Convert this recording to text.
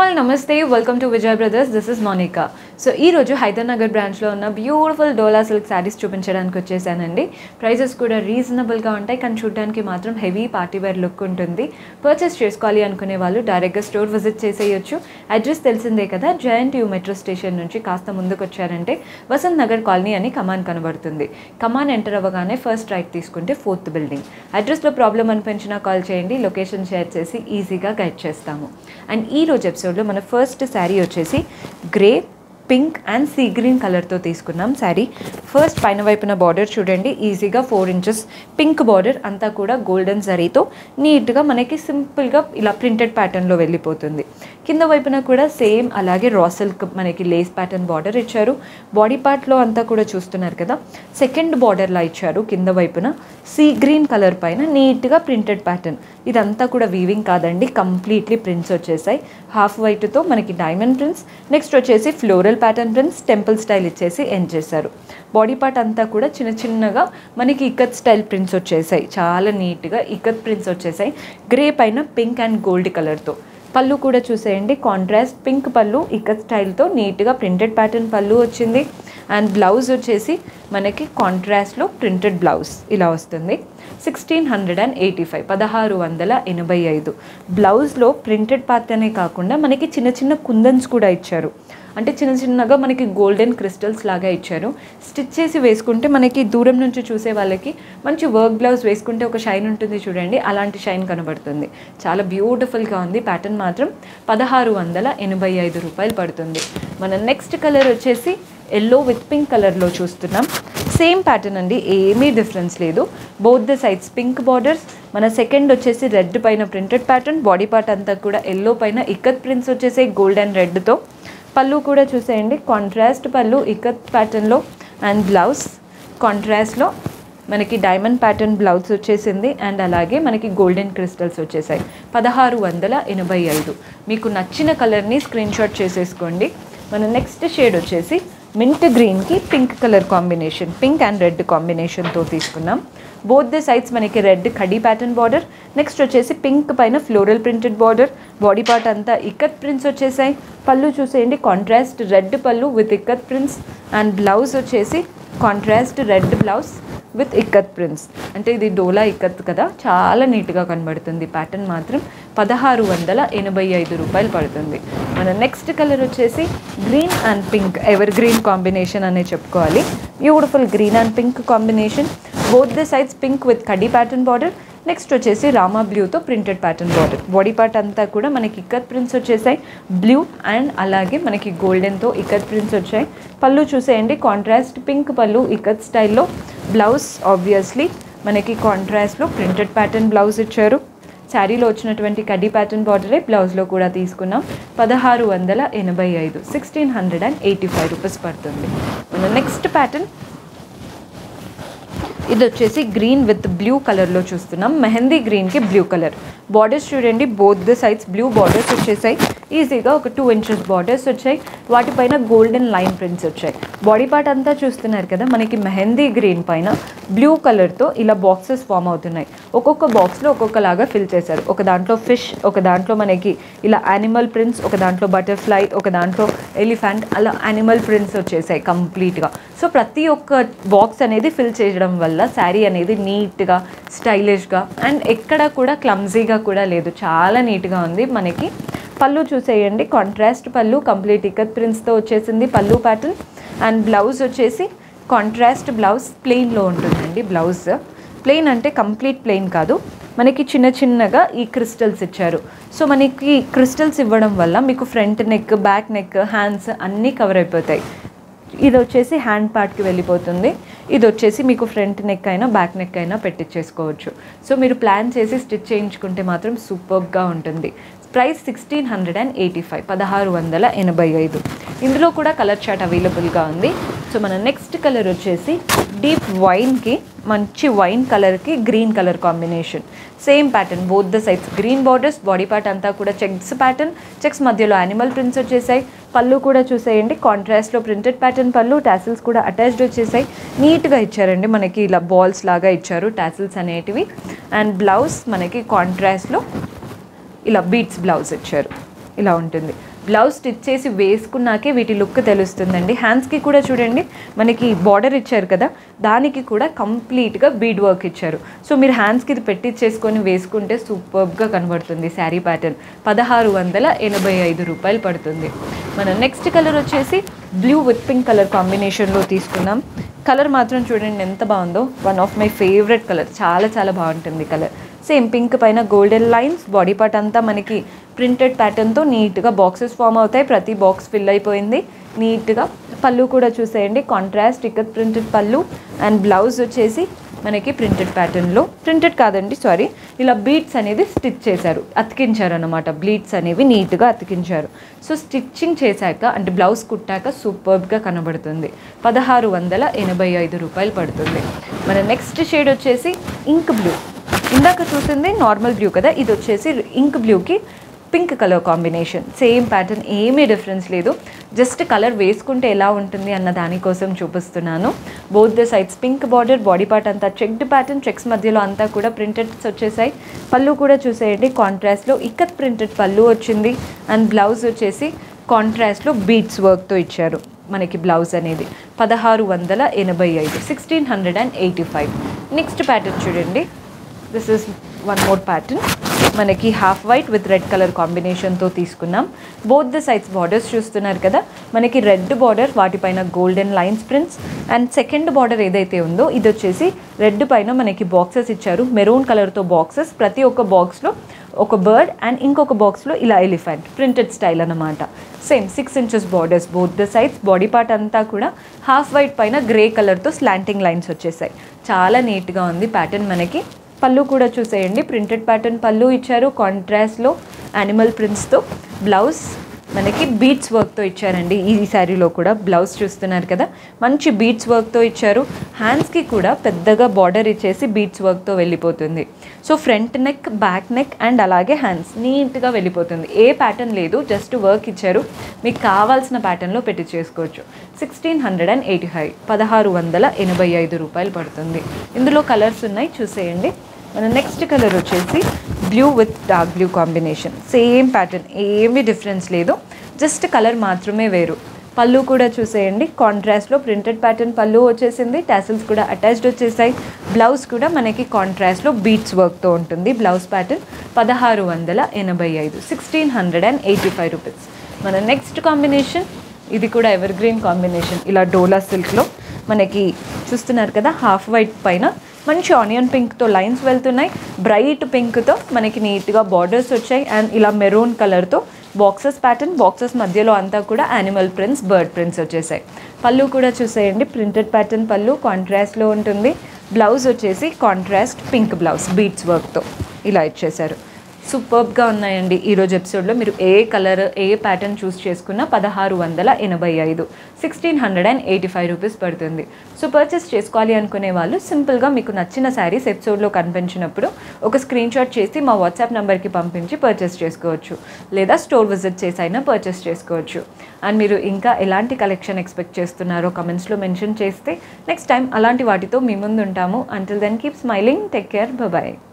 all నమస్తే welcome to Vijay brothers this is Monika so ఈ రోజు హైదర్నగర్ బ్రాంచ్లో ఉన్న బ్యూటిఫుల్ డోలా సిల్క్ శారీస్ చూపించడానికి వచ్చేసానండి ప్రైజెస్ కూడా రీజనబుల్గా ఉంటాయి కానీ చూడడానికి మాత్రం హెవీ పార్టీ వేర్ లుక్ ఉంటుంది పర్చేస్ చేసుకోవాలి అనుకునే వాళ్ళు డైరెక్ట్గా స్టోర్ విజిట్ చేసేయచ్చు అడ్రస్ తెలిసిందే కదా జయంట్ యూ మెట్రో స్టేషన్ నుంచి కాస్త ముందుకు వచ్చారంటే వసంత్ నగర్ కాలనీ అని కమాన్ కనబడుతుంది కమాన్ ఎంటర్ అవ్వగానే ఫస్ట్ రైట్ తీసుకుంటే ఫోర్త్ బిల్డింగ్ అడ్రస్లో ప్రాబ్లం అనిపించినా కాల్ చేయండి లొకేషన్ షేర్ చేసి ఈజీగా గైడ్ చేస్తాము అండ్ ఈ రోజు ఎపిసోడ్లో మన ఫస్ట్ శారీ వచ్చేసి grey pink and sea green కలర్తో తీసుకున్నాం శారీ ఫస్ట్ పైన వైపున బార్డర్ చూడండి ఈజీగా ఫోర్ ఇంచెస్ పింక్ బార్డర్ అంతా కూడా గోల్డెన్ జరీతో నీట్గా మనకి సింపుల్గా ఇలా ప్రింటెడ్ ప్యాటర్న్లో వెళ్ళిపోతుంది కింద వైపున కూడా సేమ్ అలాగే రా సిల్క్ మనకి లేస్ ప్యాటర్న్ బార్డర్ ఇచ్చారు బాడీ పార్ట్లో అంతా కూడా చూస్తున్నారు కదా సెకండ్ బార్డర్లా ఇచ్చారు కింద వైపున సీ గ్రీన్ కలర్ పైన నీట్గా ప్రింటెడ్ ప్యాటర్న్ ఇదంతా కూడా వీవింగ్ కాదండి కంప్లీట్లీ ప్రింట్స్ వచ్చేసాయి హాఫ్ వైట్తో మనకి డైమండ్ ప్రింట్స్ నెక్స్ట్ వచ్చేసి floral pattern prints temple style ఇచ్చేసి ఎండ్ చేశారు బాడీ పార్ట్ అంతా కూడా చిన్న చిన్నగా మనకి ఇక్కత్ స్టైల్ ప్రింట్స్ వచ్చేసాయి చాలా నీట్గా ఇక్కత్ ప్రింట్స్ వచ్చేసాయి గ్రే పైన పింక్ అండ్ గోల్డ్ కలర్తో పళ్ళు కూడా చూసేయండి కాంట్రాస్ట్ పింక్ పళ్ళు ఇక్కత్ స్టైల్తో నీట్గా ప్రింటెడ్ ప్యాటర్న్ పళ్ళు వచ్చింది అండ్ బ్లౌజ్ వచ్చేసి మనకి కాంట్రాస్ట్లో ప్రింటెడ్ బ్లౌజ్ ఇలా వస్తుంది sixteen hundred and eighty five పదహారు వందల ఎనభై ఐదు బ్లౌజ్లో ప్రింటెడ్ ప్యాటర్నే కాకుండా మనకి చిన్న చిన్న కుందన్స్ కూడా ఇచ్చారు అంటే చిన్న చిన్నగా మనకి గోల్డెన్ క్రిస్టల్స్ లాగా ఇచ్చారు స్టిచ్ చేసి వేసుకుంటే మనకి దూరం నుంచి చూసే వాళ్ళకి మంచి వర్క్ బ్లౌజ్ వేసుకుంటే ఒక షైన్ ఉంటుంది చూడండి అలాంటి షైన్ కనబడుతుంది చాలా బ్యూటిఫుల్గా ఉంది ప్యాటర్న్ మాత్రం పదహారు వందల ఎనభై ఐదు రూపాయలు పడుతుంది మన నెక్స్ట్ కలర్ వచ్చేసి ఎల్లో విత్ పింక్ కలర్లో చూస్తున్నాం సేమ్ ప్యాటర్న్ అండి ఏమీ డిఫరెన్స్ లేదు both the sides pink borders మన సెకండ్ వచ్చేసి రెడ్ పైన ప్రింటెడ్ ప్యాటర్న్ బాడీ పార్ట్ అంతా కూడా ఎల్లో పైన ఇక్కత్ ప్రింట్స్ వచ్చేసి గోల్డ్ అండ్ రెడ్తో పళ్ళు కూడా చూసేయండి కాంట్రాస్ట్ పళ్ళు ఇక్కత్ ప్యాటర్న్లో అండ్ బ్లౌజ్ కాంట్రాస్ట్లో మనకి డైమండ్ ప్యాటర్న్ బ్లౌజ్ వచ్చేసింది అండ్ అలాగే మనకి గోల్డెన్ క్రిస్టల్స్ వచ్చేసాయి పదహారు వందల ఎనభై ఐదు మీకు నచ్చిన కలర్ని స్క్రీన్ షాట్ చేసేసుకోండి మన నెక్స్ట్ షేడ్ వచ్చేసి మింట్ గ్రీన్కి pink colour combination pink and red కాంబినేషన్తో తీసుకున్నాం బోత్ ద సైడ్స్ మనకి రెడ్ కడీ ప్యాటర్న్ బార్డర్ నెక్స్ట్ వచ్చేసి పింక్ పైన floral printed border body part అంతా ఇక్కత్ ప్రింట్స్ వచ్చేసాయి పళ్ళు చూసేయండి కాంట్రాస్ట్ రెడ్ పళ్ళు with ikat prints and blouse వచ్చేసి contrast red blouse with ikat prints అంటే ఇది డోలా ఇక్కత్ కదా చాలా నీట్గా కనబడుతుంది ప్యాటర్న్ మాత్రం పదహారు వందల ఎనభై ఐదు రూపాయలు పడుతుంది మన నెక్స్ట్ కలర్ వచ్చేసి green and pink evergreen combination అనే చెప్పుకోవాలి beautiful green and pink combination both the sides pink with కడీ ప్యాటర్న్ బార్డర్ నెక్స్ట్ వచ్చేసి రామా బ్లూతో printed pattern border body part అంతా కూడా మనకి ఇక్కత్ ప్రింట్స్ వచ్చేసాయి బ్లూ అండ్ అలాగే మనకి గోల్డెన్తో ఇక్కత్ ప్రింట్స్ వచ్చాయి పళ్ళు చూసేయండి కాంట్రాస్ట్ పింక్ పళ్ళు ఇక్కత్ స్టైల్లో బ్లౌజ్ ఆబ్వియస్లీ మనకి కాంట్రాస్ట్లో ప్రింటెడ్ ప్యాటర్న్ బ్లౌజ్ ఇచ్చారు శారీలో వచ్చినటువంటి కడ్డీ ప్యాటర్న్ బార్డరే బ్లౌజ్లో కూడా తీసుకున్నాం పదహారు వందల ఎనభై ఐదు sixteen hundred and eighty five rupees పడుతుంది మన నెక్స్ట్ ప్యాటర్న్ ఇది వచ్చేసి గ్రీన్ విత్ బ్లూ కలర్లో చూస్తున్నాం మెహందీ గ్రీన్కి బ్లూ కలర్ బార్డర్స్ చూడండి both the sides blue borders వచ్చేసాయి ఈజీగా ఒక టూ ఇంచెస్ బార్డర్స్ వచ్చాయి వాటిపైన గోల్డెన్ లైన్ ప్రింట్స్ వచ్చాయి బాడీ పార్ట్ అంతా చూస్తున్నారు కదా మనకి మెహందీ గ్రీన్ పైన బ్లూ కలర్తో ఇలా బాక్సెస్ ఫామ్ అవుతున్నాయి ఒక్కొక్క బాక్స్లో ఒక్కొక్కలాగా ఫిల్ చేశారు ఒక దాంట్లో ఫిష్ ఒక దాంట్లో మనకి ఇలా యానిమల్ ప్రింట్స్ ఒక దాంట్లో బటర్ఫ్లై ఒక దాంట్లో ఎలిఫెంట్ అలా యానిమల్ ప్రింట్స్ వచ్చేసాయి కంప్లీట్గా సో ప్రతి ఒక్క బాక్స్ అనేది ఫిల్ చేయడం వల్ల శారీ అనేది నీట్గా స్టైలిష్గా అండ్ ఎక్కడ కూడా క్లమ్జీగా కూడా లేదు చాలా నీట్గా ఉంది మనకి పళ్ళు చూసేయండి కాంట్రాస్ట్ పళ్ళు కంప్లీట్ ఇకత్ ప్రింట్స్తో వచ్చేసింది పళ్ళు ప్యాటర్న్ అండ్ బ్లౌజ్ వచ్చేసి కాంట్రాస్ట్ బ్లౌజ్ ప్లెయిన్లో ఉంటుందండి బ్లౌజ్ ప్లెయిన్ అంటే కంప్లీట్ ప్లెయిన్ కాదు మనకి చిన్న చిన్నగా ఈ క్రిస్టల్స్ ఇచ్చారు సో మనకి క్రిస్టల్స్ ఇవ్వడం వల్ల మీకు front neck back neck hands అన్నీ కవర్ అయిపోతాయి ఇది వచ్చేసి హ్యాండ్ పార్ట్కి వెళ్ళిపోతుంది ఇది వచ్చేసి మీకు ఫ్రంట్ నెక్ అయినా బ్యాక్ నెక్ అయినా పెట్టించేసుకోవచ్చు సో మీరు ప్లాన్ చేసి స్టిచ్ చేయించుకుంటే మాత్రం సూపర్గా ఉంటుంది price sixteen hundred and eighty five పదహారు వందల ఎనభై ఐదు ఇందులో కూడా కలర్ చార్ట్ అవైలబుల్గా ఉంది సో మన నెక్స్ట్ కలర్ వచ్చేసి డీప్ వైన్కి మంచి వైన్ కలర్కి green colour combination same pattern both the sides green borders body part అంతా కూడా చెక్స్ ప్యాటర్న్ చెక్స్ మధ్యలో యానిమల్ ప్రింట్స్ వచ్చేసాయి పళ్ళు కూడా చూసేయండి కాంట్రాస్ట్లో ప్రింటెడ్ ప్యాటర్న్ పళ్ళు టాసిల్స్ కూడా అటాచ్డ్ వచ్చేసాయి నీట్గా ఇచ్చారండి మనకి ఇలా బాల్స్ లాగా ఇచ్చారు టాసిల్స్ అనేటివి అండ్ బ్లౌజ్ మనకి కాంట్రాస్ట్లో ఇలా బీట్స్ బ్లౌజ్ ఇచ్చారు ఇలా ఉంటుంది బ్లౌజ్ స్టిచ్ చేసి వేసుకున్నాకే వీటి లుక్ తెలుస్తుందండి హ్యాండ్స్కి కూడా చూడండి మనకి బార్డర్ ఇచ్చారు కదా దానికి కూడా కంప్లీట్గా బీడ్ వర్క్ ఇచ్చారు సో మీరు హ్యాండ్స్కి ఇది పెట్టించేసుకొని వేసుకుంటే సూపర్గా కనబడుతుంది శారీ ప్యాటర్న్ పదహారు వందల ఎనభై ఐదు రూపాయలు పడుతుంది మన నెక్స్ట్ కలర్ వచ్చేసి బ్లూ విత్ పింక్ కలర్ కాంబినేషన్లో తీసుకున్నాం కలర్ మాత్రం చూడండి ఎంత బాగుందో one of my favourite colour చాలా చాలా బాగుంటుంది కలర్ సేమ్ పింక్ పైన గోల్డెన్ లైన్స్ బాడీ పార్ట్ అంతా మనకి ప్రింటెడ్ ప్యాటర్న్తో నీట్గా బాక్సెస్ ఫామ్ అవుతాయి ప్రతి బాక్స్ ఫిల్ అయిపోయింది నీట్గా పళ్ళు కూడా చూసేయండి కాంట్రాస్ట్ ఇక్కత్ ప్రింటెడ్ పళ్ళు అండ్ బ్లౌజ్ వచ్చేసి మనకి ప్రింటెడ్ ప్యాటర్న్లో ప్రింటెడ్ కాదండి సారీ ఇలా బీట్స్ అనేది స్టిచ్ చేశారు అతికించారు అనమాట బ్లీడ్స్ అనేవి నీట్గా అతికించారు సో స్టిచ్చింగ్ చేశాక అంటే బ్లౌజ్ కుట్టాక సూపర్బ్గా కనబడుతుంది పదహారు వందల ఎనభై ఐదు రూపాయలు పడుతుంది మన నెక్స్ట్ షేడ్ వచ్చేసి ఇంక్ బ్లూ ఇందాక చూసింది నార్మల్ బ్లూ కదా ఇది వచ్చేసి ఇంక్ బ్లూకి pink colour combination same pattern ఏమీ డిఫరెన్స్ లేదు జస్ట్ కలర్ వేసుకుంటే ఎలా ఉంటుంది అన్న దానికోసం చూపిస్తున్నాను both the sides pink border body part అంతా చెక్డ్ ప్యాటర్న్ చెక్స్ మధ్యలో అంతా కూడా ప్రింటెడ్స్ వచ్చేసాయి పళ్ళు కూడా చూసేయండి కాంట్రాస్ట్లో ఇక్కత్ ప్రింటెడ్ పళ్ళు వచ్చింది అండ్ బ్లౌజ్ వచ్చేసి కాంట్రాస్ట్లో బీట్స్ వర్క్తో ఇచ్చారు మనకి బ్లౌజ్ అనేది పదహారు వందల ఎనభై ఐదు sixteen hundred and eighty five next pattern చూడండి this is one more pattern మనకి half white with red colour కాంబినేషన్తో తీసుకున్నాం బోత్ ద సైడ్స్ బార్డర్స్ చూస్తున్నారు కదా మనకి రెడ్ బార్డర్ వాటిపైన golden lines prints and second border ఏదైతే ఉందో ఇది వచ్చేసి రెడ్ పైన మనకి బాక్సెస్ ఇచ్చారు మెరూన్ కలర్తో బాక్సెస్ ప్రతి ఒక్క బాక్స్లో ఒక బర్డ్ అండ్ ఇంకొక బాక్స్లో ఇలా ఎలిఫెంట్ ప్రింటెడ్ స్టైల్ అనమాట same six inches borders both the sides body part అంతా కూడా హాఫ్ వైట్ పైన గ్రే కలర్తో స్లాంటింగ్ లైన్స్ వచ్చేసాయి చాలా నీట్గా ఉంది ప్యాటర్న్ మనకి పళ్ళు కూడా చూసేయండి ప్రింటెడ్ ప్యాటర్న్ పళ్ళు ఇచ్చారు కాంట్రాస్ట్లో యానిమల్ ప్రింట్స్తో బ్లౌజ్ మనకి బీట్స్ వర్క్తో ఇచ్చారండి ఈ శారీలో కూడా బ్లౌజ్ చూస్తున్నారు కదా మంచి బీట్స్ వర్క్తో ఇచ్చారు హ్యాండ్స్కి కూడా పెద్దగా బార్డర్ ఇచ్చేసి బీట్స్ వర్క్తో వెళ్ళిపోతుంది so front neck back neck and అలాగే హ్యాండ్స్ నీట్గా వెళ్ళిపోతుంది ఏ ప్యాటర్న్ లేదు జస్ట్ వర్క్ ఇచ్చారు మీకు కావాల్సిన ప్యాటర్న్లో పెట్టి చేసుకోవచ్చు sixteen hundred and eighty five పదహారు వందల ఎనభై ఐదు రూపాయలు పడుతుంది ఇందులో కలర్స్ ఉన్నాయి చూసేయండి మన నెక్స్ట్ కలర్ వచ్చేసి blue with dark blue combination same pattern ఏమీ డిఫరెన్స్ లేదు జస్ట్ కలర్ మాత్రమే వేరు పళ్ళు కూడా చూసేయండి కాంట్రాస్ట్లో ప్రింటెడ్ ప్యాటర్న్ పళ్ళు వచ్చేసింది టాసిల్స్ కూడా అటాచ్డ్ వచ్చేసాయి బ్లౌజ్ కూడా మనకి కాంట్రాస్ట్లో బీట్స్ వర్క్తో ఉంటుంది బ్లౌజ్ ప్యాటర్న్ పదహారు వందల ఎనభై ఐదు sixteen hundred and eighty five rupees మన నెక్స్ట్ కాంబినేషన్ ఇది కూడా ఎవర్ గ్రీన్ కాంబినేషన్ ఇలా డోలా సిల్క్లో మనకి చూస్తున్నారు కదా హాఫ్ వైట్ పైన మంచి ఆనియన్ పింక్తో లైన్స్ వెళ్తున్నాయి బ్రైట్ పింక్తో మనకి నీట్గా బార్డర్స్ వచ్చాయి అండ్ ఇలా మెరూన్ కలర్తో బాక్సెస్ ప్యాటర్న్ బాక్సెస్ మధ్యలో అంతా కూడా యానిమల్ ప్రింట్స్ బర్డ్ ప్రింట్స్ వచ్చేసాయి పళ్ళు కూడా చూసేయండి ప్రింటెడ్ ప్యాటర్న్ పళ్ళు కాంట్రాస్ట్లో ఉంటుంది బ్లౌజ్ వచ్చేసి కాంట్రాస్ట్ పింక్ బ్లౌజ్ బీట్స్ వర్క్తో ఇలా ఇచ్చేసారు సూపర్బ్గా ఉన్నాయండి ఈరోజు ఎపిసోడ్లో మీరు ఏ కలర్ ఏ ప్యాటర్న్ చూస్ చేసుకున్నా పదహారు వందల ఎనభై ఐదు sixteen hundred and eighty five rupees పడుతుంది సో పర్చేస్ చేసుకోవాలి అనుకునే వాళ్ళు సింపుల్గా మీకు నచ్చిన శారీస్ ఎపిసోడ్లో కనిపించినప్పుడు ఒక స్క్రీన్ షాట్ చేసి మా వాట్సాప్ నెంబర్కి పంపించి పర్చేస్ చేసుకోవచ్చు లేదా స్టోర్ విజిట్ చేసి అయినా పర్చేస్ చేసుకోవచ్చు అండ్ మీరు ఇంకా ఎలాంటి కలెక్షన్ ఎక్స్పెక్ట్ చేస్తున్నారో కమెంట్స్లో మెన్షన్ చేస్తే నెక్స్ట్ టైం అలాంటి వాటితో మీ ముందు ఉంటాము until then keep smiling take care bye